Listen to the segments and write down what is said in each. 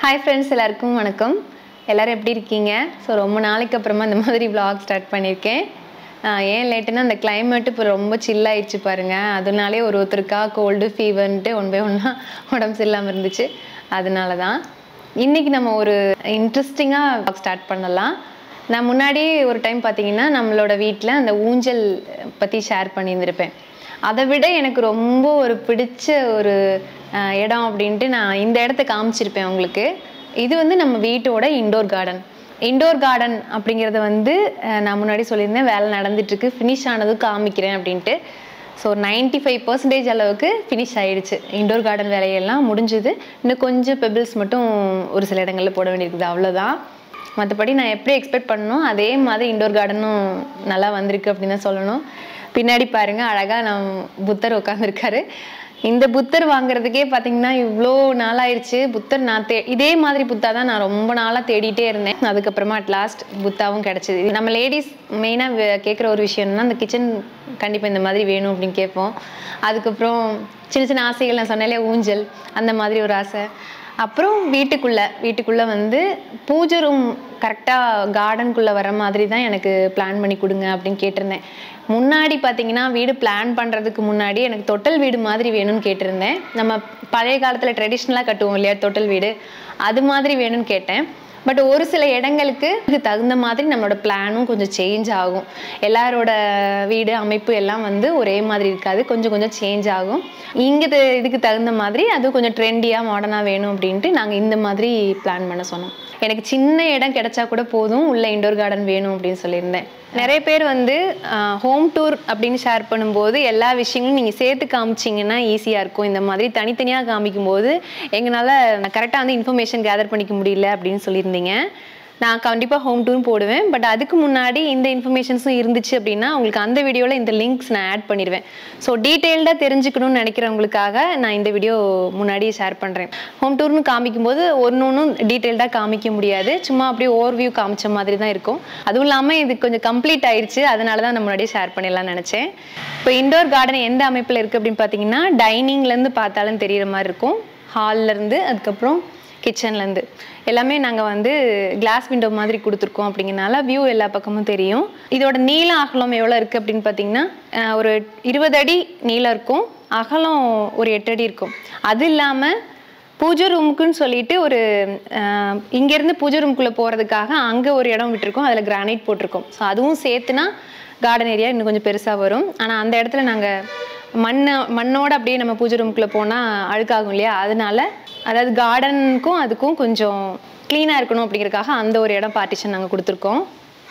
hi friends எல்லாருக்கும் வணக்கம் எல்லாரும் எப்படி இருக்கீங்க ஸோ ரொம்ப நாளைக்கு அப்புறமா இந்த மாதிரி vlog ஸ்டார்ட் பண்ணியிருக்கேன் ஆஹ் ஏன் லேட்டுன்னா அந்த climate இப்போ ரொம்ப chill ஆயிடுச்சு பாருங்க அதனாலே ஒரு ஒருத்தருக்கா கோல்டு ஃபீவர்ன்ட்டு ஒன் பை ஒன்னாக உடம்பு சரியில்லாமல் இருந்துச்சு அதனால தான் இன்னைக்கு நம்ம ஒரு இன்ட்ரெஸ்டிங்காக ஸ்டார்ட் பண்ணலாம் நான் முன்னாடி ஒரு டைம் பார்த்தீங்கன்னா நம்மளோட வீட்டில் அந்த ஊஞ்சல் பற்றி ஷேர் பண்ணியிருந்திருப்பேன் அதை விட எனக்கு ரொம்ப ஒரு பிடிச்ச ஒரு அஹ், இடம் அப்படின்ட்டு நான் இந்த இடத்த காமிச்சிருப்பேன் உங்களுக்கு இது வந்து நம்ம வீட்டோட இண்டோர் கார்டன் இண்டோர் கார்டன் அப்படிங்கிறத வந்து அஹ், நான் முன்னாடி சொல்லியிருந்தேன் வேலை நடந்துட்டுருக்கு ஃபினிஷ் ஆனதும் காமிக்கிறேன் அப்படின்ட்டு ஸோ 95% ஃபைவ் பர்சன்டேஜ் அளவுக்கு ஃபினிஷ் ஆயிடுச்சு இண்டோர் கார்டன் வேலையெல்லாம் முடிஞ்சுது இன்னும் கொஞ்சம் பெபிள்ஸ் மட்டும் ஒரு சில இடங்களில் போட வேண்டியிருக்குது அவ்வளோதான் மற்றபடி நான் எப்படி எக்ஸ்பெக்ட் பண்ணணும் அதே மாதிரி இண்டோர் கார்டனும் நல்லா வந்திருக்கு அப்படின்னு தான் சொல்லணும் பின்னாடி பாருங்க அழகா நான் புத்தர் உட்காந்துருக்காரு இந்த புத்தர் வாங்குறதுக்கே பார்த்தீங்கன்னா இவ்வளோ நாளாயிருச்சு புத்தர் நான் தே இதே மாதிரி புத்தா தான் நான் ரொம்ப நாளாக தேடிட்டே இருந்தேன் அதுக்கப்புறமா அட் லாஸ்ட் புத்தாவும் கிடச்சிது நம்ம லேடிஸ் மெயினாக கேட்குற ஒரு விஷயம்னா அந்த கிச்சன் கண்டிப்பாக இந்த மாதிரி வேணும் அப்படின்னு கேட்போம் அதுக்கப்புறம் சின்ன சின்ன ஆசைகள் நான் சொன்னாலே ஊஞ்சல் அந்த மாதிரி ஒரு ஆசை அப்புறம் வீட்டுக்குள்ள வீட்டுக்குள்ள வந்து பூஜை ரூம் கரெக்டாக கார்டனுக்குள்ள வர மாதிரி தான் எனக்கு பிளான் பண்ணி கொடுங்க அப்படின்னு கேட்டிருந்தேன் முன்னாடி பார்த்தீங்கன்னா வீடு பிளான் பண்ணுறதுக்கு முன்னாடி எனக்கு தொட்டல் வீடு மாதிரி வேணும்னு கேட்டிருந்தேன் நம்ம பழைய காலத்தில் ட்ரெடிஷ்னலாக கட்டுவோம் இல்லையா தொட்டல் வீடு அது மாதிரி வேணும்னு கேட்டேன் பட் ஒரு சில இடங்களுக்கு இதுக்கு தகுந்த மாதிரி நம்மளோட பிளானும் கொஞ்சம் சேஞ்ச் ஆகும் எல்லாரோட வீடு அமைப்பு எல்லாம் வந்து ஒரே மாதிரி இருக்காது கொஞ்சம் கொஞ்சம் சேஞ்ச் ஆகும் இங்கே இதுக்கு தகுந்த மாதிரி அது கொஞ்சம் ட்ரெண்டியாக மாடர்னாக வேணும் அப்படின்ட்டு நாங்கள் இந்த மாதிரி பிளான் பண்ண சொன்னோம் எனக்கு சின்ன இடம் கிடைச்சா கூட போதும் உள்ள இண்டோர் கார்டன் வேணும் அப்படின்னு சொல்லியிருந்தேன் நிறைய பேர் வந்து ஹோம் டூர் அப்படின்னு ஷேர் பண்ணும்போது எல்லா விஷயங்களும் நீங்கள் சேர்த்து காமிச்சிங்கன்னா ஈஸியாக இருக்கும் இந்த மாதிரி தனித்தனியாக காமிக்கும்போது எங்களால் கரெக்டாக வந்து இன்ஃபர்மேஷன் கேதர் பண்ணிக்க முடியல அப்படின்னு சொல்லியிருந்தீங்க நான் கண்டிப்பாக ஹோம் டூரும் போடுவேன் பட் அதுக்கு முன்னாடி இந்த இன்ஃபர்மேஷன்ஸும் இருந்துச்சு அப்படின்னா உங்களுக்கு அந்த வீடியோவில் இந்த லிங்க்ஸ் நான் ஆட் பண்ணிடுவேன் ஸோ டீட்டெயில்டாக தெரிஞ்சுக்கணும்னு நினைக்கிறவங்களுக்காக நான் இந்த வீடியோ முன்னாடியே ஷேர் பண்ணுறேன் ஹோம் டூர்னு காமிக்கும்போது ஒன்று ஒன்றும் டீட்டெயில்டாக காமிக்க முடியாது சும்மா அப்படியே ஓவர்வியூ காமிச்ச மாதிரி தான் இருக்கும் அதுவும் இல்லாமல் இது கொஞ்சம் கம்ப்ளீட் ஆயிடுச்சு அதனால தான் நான் முன்னாடியே ஷேர் பண்ணிடலாம்னு நினச்சேன் இப்போ இண்டோர் கார்டன் எந்த அமைப்பில் இருக்குது அப்படின்னு பார்த்தீங்கன்னா டைனிங்லேருந்து பார்த்தாலும் தெரியிற மாதிரி இருக்கும் ஹால்லேருந்து அதுக்கப்புறம் கிச்சன்லேருந்து எல்லாமே நாங்கள் வந்து கிளாஸ் விண்டோ மாதிரி கொடுத்துருக்கோம் அப்படிங்கிறனால வியூ எல்லா பக்கமும் தெரியும் இதோட நீள அகலம் எவ்வளோ இருக்குது அப்படின்னு பார்த்தீங்கன்னா அஹ், ஒரு இருபது அடி நீளம் இருக்கும் அகலம் ஒரு எட்டு அடி இருக்கும் அது இல்லாமல் பூஜை ரூமுக்குன்னு சொல்லிட்டு ஒரு அஹ், இங்கேருந்து பூஜை ரூமுக்குள்ளே போகிறதுக்காக அங்கே ஒரு இடம் விட்டுருக்கோம் அதில் கிரானைட் போட்டிருக்கோம் ஸோ அதுவும் சேர்த்துனா கார்டன் ஏரியா இன்னும் கொஞ்சம் பெருசாக வரும் ஆனால் அந்த இடத்துல நாங்கள் மண்ணை மண்ணோட அப்படியே நம்ம பூஜை ரூமுக்குள்ளே போனால் அழுக்காகும் இல்லையா அதனால அதாவது கார்டனுக்கும் அதுக்கும் கொஞ்சம் க்ளீனாக இருக்கணும் அப்படிங்கிறதுக்காக அந்த ஒரு இடம் பார்ட்டிஷன் நாங்கள் கொடுத்துருக்கோம்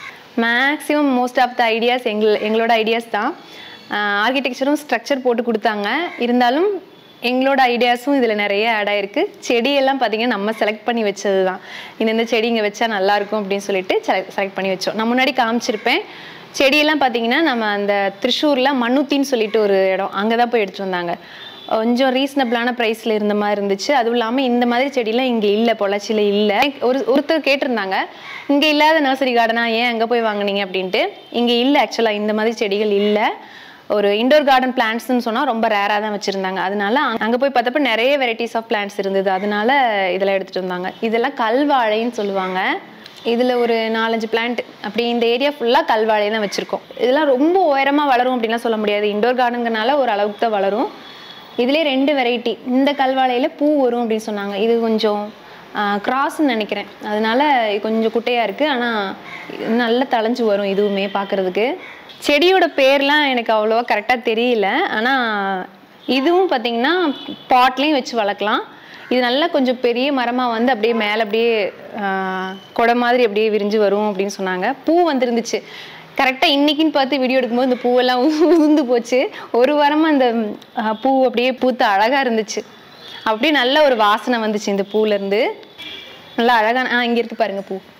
maximum most of the ideas எங்கள் எங்களோட ஐடியாஸ் தான் ஆர்கிடெக்சரும் ஸ்ட்ரக்சர் போட்டு கொடுத்தாங்க இருந்தாலும் எங்களோட ஐடியாஸும் இதில் நிறைய ஆட் ஆயிருக்கு செடியெல்லாம் பார்த்தீங்கன்னா நம்ம செலக்ட் பண்ணி வச்சது தான் இந்த இந்த செடி இங்கே வச்சா நல்லா இருக்கும் அப்படின்னு சொல்லிட்டு செலக்ட் பண்ணி வச்சோம் நான் முன்னாடி காமிச்சிருப்பேன் செடியெல்லாம் பார்த்தீங்கன்னா நம்ம அந்த திருஷூரில் மண்ணுத்தின்னு சொல்லிட்டு ஒரு இடம் அங்கே தான் போய் எடுத்துட்டு வந்தாங்க கொஞ்சம் ரீசனபிளான ப்ரைஸில் இருந்த மாதிரி இருந்துச்சு அதுவும் இல்லாமல் இந்த மாதிரி செடியெல்லாம் இங்கே இல்லை பொள்ளாச்சியில் இல்லை ஒரு ஒருத்தர் கேட்டிருந்தாங்க இங்கே இல்லாத நர்சரி கார்டனா ஏன் அங்கே போய் வாங்குனீங்க அப்படின்ட்டு இங்கே இல்லை ஆக்சுவலாக இந்த மாதிரி செடிகள் இல்லை ஒரு இண்டோர் கார்டன் பிளான்ட்ஸ்னு சொன்னால் ரொம்ப ரேராக தான் வச்சுருந்தாங்க அதனால அங்கே போய் பார்த்தப்ப நிறைய வெரைட்டிஸ் ஆஃப் பிளான்ட்ஸ் இருந்தது அதனால இதெல்லாம் எடுத்துகிட்டு வந்தாங்க இதெல்லாம் கல்வாழைன்னு சொல்லுவாங்க இதில் ஒரு நாலஞ்சு பிளான்ட் அப்படி இந்த ஏரியா ஃபுல்லாக கல்வாழை தான் வச்சுருக்கோம் இதெல்லாம் ரொம்ப உயரமாக வளரும் அப்படின்லாம் சொல்ல முடியாது இண்டோர் கார்டனுங்கனால ஒரு அளவுக்கு தான் வளரும் இதுலேயே ரெண்டு வெரைட்டி இந்த கல்வாழையில் பூ வரும் அப்படின்னு சொன்னாங்க இது கொஞ்சம் கிராஸ்ன்னு நினைக்கிறேன் அதனால இது கொஞ்சம் குட்டையாக இருக்குது ஆனால் நல்லா தளைஞ்சு வரும் இதுவுமே பார்க்குறதுக்கு செடியோட பேர்லாம் எனக்கு அவ்வளோவா கரெக்டாக தெரியல ஆனால் இதுவும் பார்த்தீங்கன்னா பாட்லேயும் வச்சு வளர்க்கலாம் இது நல்லா கொஞ்சம் பெரிய மரமாக வந்து அப்படியே மேலே அப்படியே ஆஹ், கொடை மாதிரி அப்படியே விரிஞ்சு வரும் அப்படின்னு சொன்னாங்க பூ வந்துருந்துச்சு கரெக்டாக இன்னைக்குன்னு பார்த்து வீடியோ எடுக்கும்போது இந்த பூவெல்லாம் உதிர்ந்து போச்சு ஒரு வாரமாக அந்த ஆஹ், பூ அப்படியே பூத்து அழகாக இருந்துச்சு அப்படியே நல்ல ஒரு வாசனை வந்துச்சு இந்த பூலேருந்து நல்லா அழகான ஆ இங்கே இருக்கு பாருங்க பூ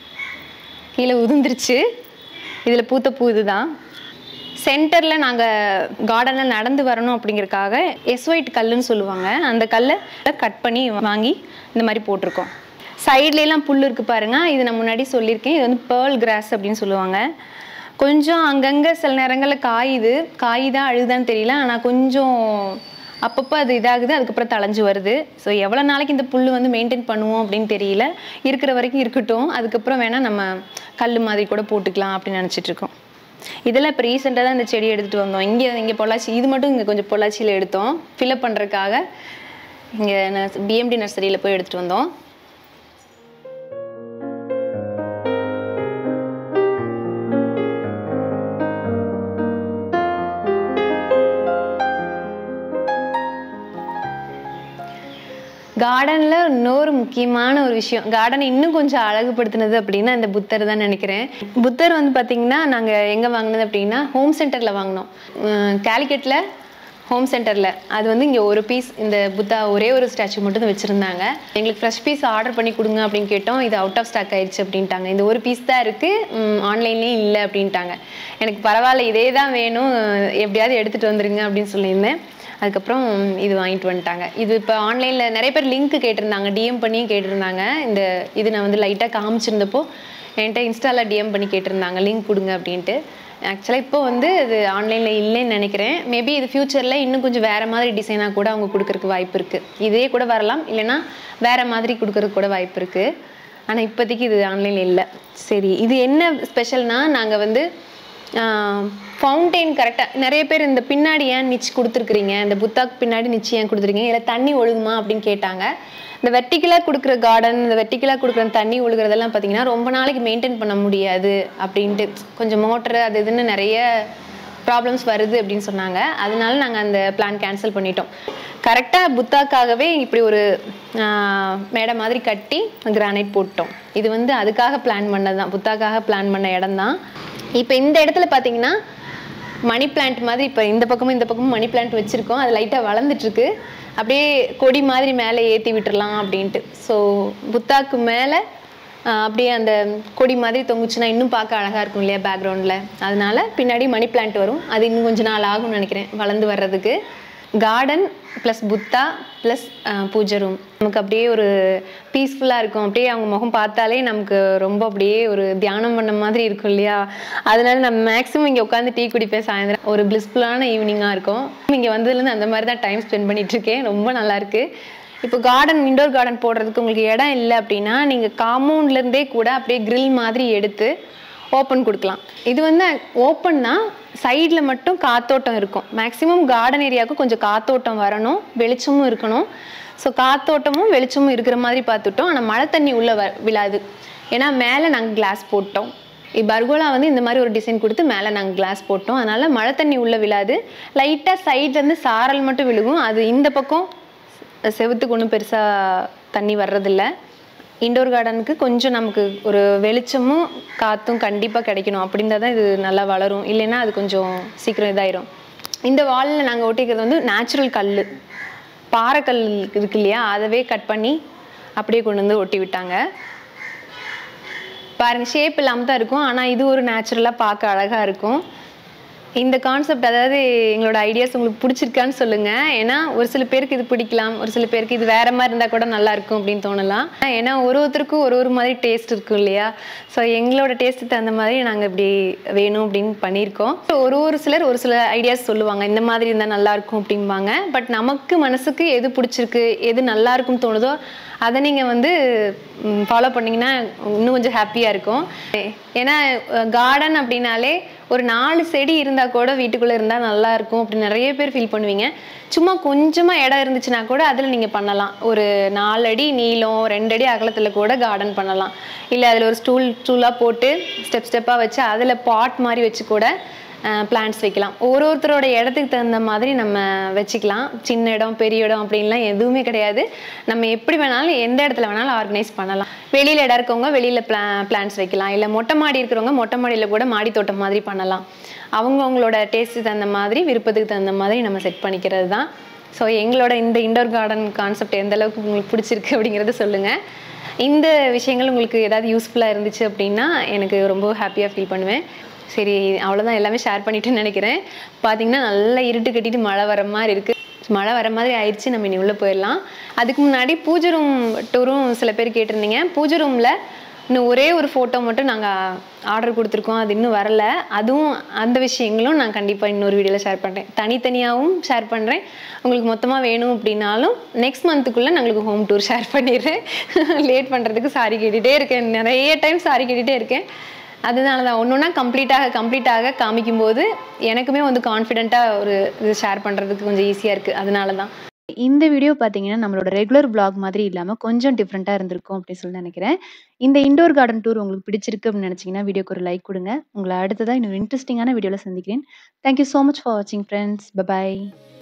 கீழே உதிர்ந்துருச்சு இதில் பூத்த பூ இதுதான் சென்டரில் நாங்கள் கார்டனில் நடந்து வரணும் அப்படிங்கறதுக்காக எஸ் ஒயிட் கல்லுன்னு சொல்லுவாங்க அந்த கல்லை கட் பண்ணி வாங்கி இந்த மாதிரி போட்டிருக்கோம் சைட்லலாம் புல் இருக்கு பாருங்க இது நான் முன்னாடி சொல்லியிருக்கேன் இது வந்து பேர்ல் கிராஸ் அப்படின்னு சொல்லுவாங்க கொஞ்சம் அங்கங்கே சில நேரங்களில் காயுது காயுதா அழுதான்னு தெரியல ஆனால் கொஞ்சம் அப்பப்போ அது இதாகுது அதுக்கப்புறம் தளைஞ்சு வருது ஸோ எவ்வளோ நாளைக்கு இந்த புல் வந்து மெயின்டைன் பண்ணுவோம் அப்படின்னு தெரியல இருக்கிற வரைக்கும் இருக்கட்டும் அதுக்கப்புறம் வேணால் நம்ம கல் மாதிரி கூட போட்டுக்கலாம் அப்படின்னு நினச்சிட்டு இருக்கோம் இதெல்லாம் இப்போ ரீசெண்டாக தான் இந்த செடி எடுத்துகிட்டு வந்தோம் இங்கே இங்கே பொள்ளாச்சி இது மட்டும் இங்கே கொஞ்சம் பொள்ளாச்சியில் எடுத்தோம் ஃபில்அப் பண்ணுறதுக்காக இங்கே பிஎம்டி நர்சரியில் போய் எடுத்துகிட்டு வந்தோம் கார்டனில் இன்னொரு முக்கியமான ஒரு விஷயம் கார்டனை இன்னும் கொஞ்சம் அழகுபடுத்தினது அப்படின்னா இந்த புத்தர் தான் நினைக்கிறேன் புத்தர் வந்து பார்த்திங்கன்னா நாங்கள் எங்கே வாங்கினது அப்படின்னா ஹோம் சென்டரில் வாங்கினோம் கேலிக்கட்டில் ஹோம் சென்டரில் அது வந்து இங்கே ஒரு பீஸ் இந்த புத்தா ஒரே ஒரு ஸ்டாச்சு மட்டும் தான் வச்சுருந்தாங்க எங்களுக்கு ஃப்ரெஷ் பீஸ் ஆர்டர் பண்ணி கொடுங்க அப்படின்னு கேட்டோம் இது அவுட் ஆஃப் ஸ்டாக் ஆயிடுச்சு அப்படின்ட்டாங்க இந்த ஒரு பீஸ் தான் இருக்குது ஆன்லைன்லேயும் இல்லை அப்படின்ட்டாங்க எனக்கு பரவாயில்ல இதே தான் வேணும் எப்படியாவது எடுத்துகிட்டு வந்துருங்க அப்படின்னு சொல்லியிருந்தேன் அதுக்கப்புறம் இது வாங்கிட்டு வந்துட்டாங்க இது இப்போ ஆன்லைனில் நிறைய பேர் லிங்க் கேட்டிருந்தாங்க டிஎம் பண்ணியும் கேட்டிருந்தாங்க இந்த இது நான் வந்து லைட்டாக காமிச்சிருந்தப்போ என்கிட்ட இன்ஸ்டாவில் டிஎம் பண்ணி கேட்டிருந்தாங்க லிங்க் கொடுங்க அப்படின்ட்டு ஆக்சுவலாக இப்போ வந்து இது ஆன்லைனில் இல்லைன்னு நினைக்கிறேன் மேபி இது ஃப்யூச்சரில் இன்னும் கொஞ்சம் வேறு மாதிரி டிசைனாக கூட அவங்க கொடுக்கறதுக்கு வாய்ப்பு இருக்குது இதே கூட வரலாம் இல்லைன்னா வேறு மாதிரி கொடுக்கறதுக்கு கூட வாய்ப்பு இருக்குது ஆனால் இப்போதைக்கு இது ஆன்லைனில் இல்லை சரி இது என்ன ஸ்பெஷல்னா நாங்கள் வந்து ஃபவுண்டெயின் கரெக்டாக நிறைய பேர் இந்த பின்னாடி ஏன் நிச்சு கொடுத்துருக்குறீங்க இந்த புத்தாக்கு பின்னாடி நிச்சு ஏன் கொடுத்துருக்கீங்க இல்லை தண்ணி ஒழுகுமா அப்படின்னு கேட்டாங்க இந்த வெர்டிக்கலாக கொடுக்குற கார்டன் இந்த வெர்டிக்கலாக கொடுக்குற தண்ணி ஒழுகுறதெல்லாம் பார்த்தீங்கன்னா ரொம்ப நாளைக்கு மெயின்டைன் பண்ண முடியாது அப்படின்ட்டு கொஞ்சம் மோட்டரு அது இதுன்னு நிறைய ப்ராப்ளம்ஸ் வருது அப்படின்னு சொன்னாங்க அதனால நாங்கள் அந்த பிளான் கேன்சல் பண்ணிட்டோம் கரெக்டாக புத்தாக்காகவே இப்படி ஒரு மேடை மாதிரி கட்டி கிரானைட் போட்டோம் இது வந்து அதுக்காக பிளான் பண்ணது தான் புத்தாக்காக பிளான் பண்ண இடம் தான் இப்போ இந்த இடத்துல பார்த்தீங்கன்னா மணி பிளான்ட் மாதிரி இப்போ இந்த பக்கமும் இந்த பக்கமும் மணி பிளான்ட் வச்சுருக்கோம் அது லைட்டாக வளர்ந்துட்டுருக்கு அப்படியே கொடி மாதிரி மேலே ஏற்றி விட்டுறலாம் அப்படின்ட்டு ஸோ புத்தாக்கு மேலே அப்படியே அந்த கொடி மாதிரி தொங்குச்சுன்னா இன்னும் பார்க்க அழகாக இருக்கும் இல்லையா பேக்ரவுண்டில் அதனால பின்னாடி மணி பிளான்ட் வரும் அது இன்னும் கொஞ்ச நாள் ஆகும்னு நினைக்கிறேன் வளர்ந்து வர்றதுக்கு garden plus Buddha plus puja room நமக்கு அப்படியே ஒரு பீஸ்ஃபுல்லாக இருக்கும் அப்படியே அவங்க முகம் பார்த்தாலே நமக்கு ரொம்ப அப்படியே ஒரு தியானம் பண்ண மாதிரி இருக்கும் இல்லையா அதனால நம்ம மேக்ஸிமம் இங்கே உட்காந்து டீ குடிப்பேன் சாயந்தரம் ஒரு பிளிஸ்ஃபுல்லான ஈவினிங்காக இருக்கும் இங்கே வந்ததுலேருந்து அந்த மாதிரி தான் டைம் ஸ்பெண்ட் பண்ணிகிட்ருக்கேன் ரொம்ப நல்லாயிருக்கு இப்போ கார்டன் இண்டோர் கார்டன் போடுறதுக்கு உங்களுக்கு இடம் இல்லை அப்படின்னா நீங்கள் காம்பவுண்ட்லேருந்தே கூட அப்படியே grill மாதிரி எடுத்து ஓப்பன் கொடுக்கலாம் இது வந்து ஓப்பன்னா சைடில் மட்டும் காத்தோட்டம் இருக்கும் மேக்ஸிமம் கார்டன் ஏரியாவுக்கு கொஞ்சம் காத்தோட்டம் வரணும் வெளிச்சமும் இருக்கணும் ஸோ காத்தோட்டமும் வெளிச்சமும் இருக்கிற மாதிரி பார்த்துட்டோம் ஆனால் மழை தண்ணி உள்ளே வ விழாது ஏன்னா மேலே நாங்கள் கிளாஸ் போட்டோம் பர்கோலா வந்து இந்த மாதிரி ஒரு டிசைன் கொடுத்து மேலே நாங்கள் கிளாஸ் போட்டோம் அதனால் மழை தண்ணி உள்ளே விழாது லைட்டாக சைட்லேருந்து சாரல் மட்டும் விழுகும் அது இந்த பக்கம் செவுத்துக்கு ஒன்றும் பெருசாக தண்ணி வர்றதில்ல இண்டோர் கார்டனுக்கு கொஞ்சம் நமக்கு ஒரு வெளிச்சமும் காற்றும் கண்டிப்பாக கிடைக்கணும் அப்படின்னா தான் இது நல்லா வளரும் இல்லைன்னா அது கொஞ்சம் சீக்கிரம் இதாயிரும் இந்த வாலில் நாங்கள் ஒட்டிக்கிறது வந்து நேச்சுரல் கல் பாறைக்கல் இருக்கு இல்லையா அதவே கட் பண்ணி அப்படியே கொண்டு வந்து ஒட்டி விட்டாங்க பாருங்க ஷேப் இல்லாமல் தான் இருக்கும் ஆனால் இது ஒரு நேச்சுரலாக பார்க்க அழகாக இருக்கும் இந்த கான்செப்ட் அதாவது எங்களோட ஐடியாஸ் உங்களுக்கு பிடிச்சிருக்கான்னு சொல்லுங்க ஏன்னா ஒரு சில பேருக்கு இது பிடிக்கலாம் ஒரு சில பேருக்கு இது வேற மாதிரி இருந்தால் கூட நல்லா இருக்கும் அப்படின்னு தோணலாம் ஏன்னா ஒரு ஒருத்தருக்கும் ஒரு ஒரு மாதிரி டேஸ்ட் இருக்கும் இல்லையா ஸோ எங்களோட டேஸ்ட்டுக்கு தகுந்த மாதிரி நாங்கள் இப்படி வேணும் அப்படின்னு பண்ணியிருக்கோம் So, ஒரு ஒரு சிலர் ஒரு சில ஐடியாஸ் சொல்லுவாங்க இந்த மாதிரி இருந்தால் நல்லா இருக்கும் அப்படிம்பாங்க பட் நமக்கு மனசுக்கு எது பிடிச்சிருக்கு எது நல்லா இருக்கும்னு தோணுதோ அதை நீங்கள் வந்து ஃபாலோ பண்ணிங்கன்னா இன்னும் கொஞ்சம் ஹாப்பியாக இருக்கும் ஏன்னா கார்டன் அப்படின்னாலே ஒரு நாலு செடி இருந்தால் கூட வீட்டுக்குள்ளே இருந்தால் நல்லா இருக்கும் அப்படி நிறைய பேர் ஃபீல் பண்ணுவீங்க சும்மா கொஞ்சமாக இடம் இருந்துச்சுன்னா கூட அதில் நீங்கள் பண்ணலாம் ஒரு நாலு அடி நீளம் ரெண்டு அடி அகலத்தில் கூட கார்டன் பண்ணலாம் இல்லை அதில் ஒரு ஸ்டூல் ஸ்டூலாக போட்டு ஸ்டெப் ஸ்டெப்பாக வச்சு அதில் பாட் மாதிரி வச்சு கூட பிளான்ட்ஸ் வைக்கலாம் ஒரு ஒருத்தரோட இடத்துக்கு தகுந்த மாதிரி நம்ம வச்சுக்கலாம் சின்ன இடம் பெரிய இடம் அப்படின்லாம் எதுவுமே கிடையாது நம்ம எப்படி வேணாலும் எந்த இடத்துல வேணாலும் ஆர்கனைஸ் பண்ணலாம் வெளியில் இடம் இருக்கவங்க வெளியில் பிளா பிளான்ட்ஸ் வைக்கலாம் இல்லை மொட்டை மாடி இருக்கிறவங்க மொட்டை மாடியில் கூட மாடி தோட்டம் மாதிரி பண்ணலாம் அவங்கவுங்களோட டேஸ்ட்டுக்கு தகுந்த மாதிரி விருப்பத்துக்கு தகுந்த மாதிரி நம்ம செட் பண்ணிக்கிறது தான் ஸோ எங்களோட இந்த இண்டோர் கார்டன் கான்செப்ட் எந்த அளவுக்கு உங்களுக்கு பிடிச்சிருக்கு அப்படிங்கிறத சொல்லுங்கள் இந்த விஷயங்கள் உங்களுக்கு ஏதாவது யூஸ்ஃபுல்லாக இருந்துச்சு அப்படின்னா எனக்கு ரொம்ப ஹாப்பியாக ஃபீல் பண்ணுவேன் சரி அவ்வளோதான் எல்லாமே ஷேர் பண்ணிட்டுன்னு நினைக்கிறேன் பார்த்தீங்கன்னா நல்லா இருட்டு கட்டிட்டு மழை வர மாதிரி இருக்குது மழை வர மாதிரி ஆயிடுச்சு நம்ம இனி உள்ளே போயிடலாம் அதுக்கு முன்னாடி பூஜை ரூம் டூரும் சில பேர் கேட்டிருந்தீங்க பூஜை ரூமில் இன்னும் ஒரே ஒரு ஃபோட்டோ மட்டும் நாங்கள் ஆர்டர் கொடுத்துருக்கோம் அது இன்னும் வரல அதுவும் அந்த விஷயங்களும் நான் கண்டிப்பாக இன்னொரு வீடியோவில் ஷேர் பண்ணுறேன் தனித்தனியாகவும் ஷேர் பண்ணுறேன் உங்களுக்கு மொத்தமாக வேணும் அப்படின்னாலும் நெக்ஸ்ட் மந்த்துக்குள்ளே நாங்களுக்கு ஹோம் டூர் ஷேர் பண்ணிடுறேன் லேட் பண்ணுறதுக்கு சாரி கேட்டுகிட்டே இருக்கேன் நிறைய டைம் சாரி கேட்டுகிட்டே இருக்கேன் அதனால தான் ஒன்று ஒன்றா கம்ப்ளீட்டாக கம்ப்ளீட்டாக காமிக்கும்போது எனக்குமே வந்து கான்ஃபிடென்ட்டாக ஒரு இது ஷேர் பண்ணுறதுக்கு கொஞ்சம் ஈஸியாக இருக்குது அதனால தான் இந்த வீடியோ பார்த்தீங்கன்னா நம்மளோட ரெகுலர் vlog மாதிரி இல்லாமல் கொஞ்சம் டிஃப்ரெண்ட்டாக இருந்திருக்கும் அப்படின்னு சொல்லி நினைக்கிறேன் இந்த இண்டோர் கார்டன் டூர் உங்களுக்கு பிடிச்சிருக்கு அப்படின்னு நினச்சிங்கன்னா வீடியோக்கு ஒரு லைக் கொடுங்க உங்களை அடுத்ததாக இன்னொரு இன்ட்ரெஸ்டிங்கான வீடியோவில் சந்திக்கிறேன் தேங்க்யூ ஸோ மச் ஃபார் வாட்சிங் ஃப்ரெண்ட்ஸ் பபாய்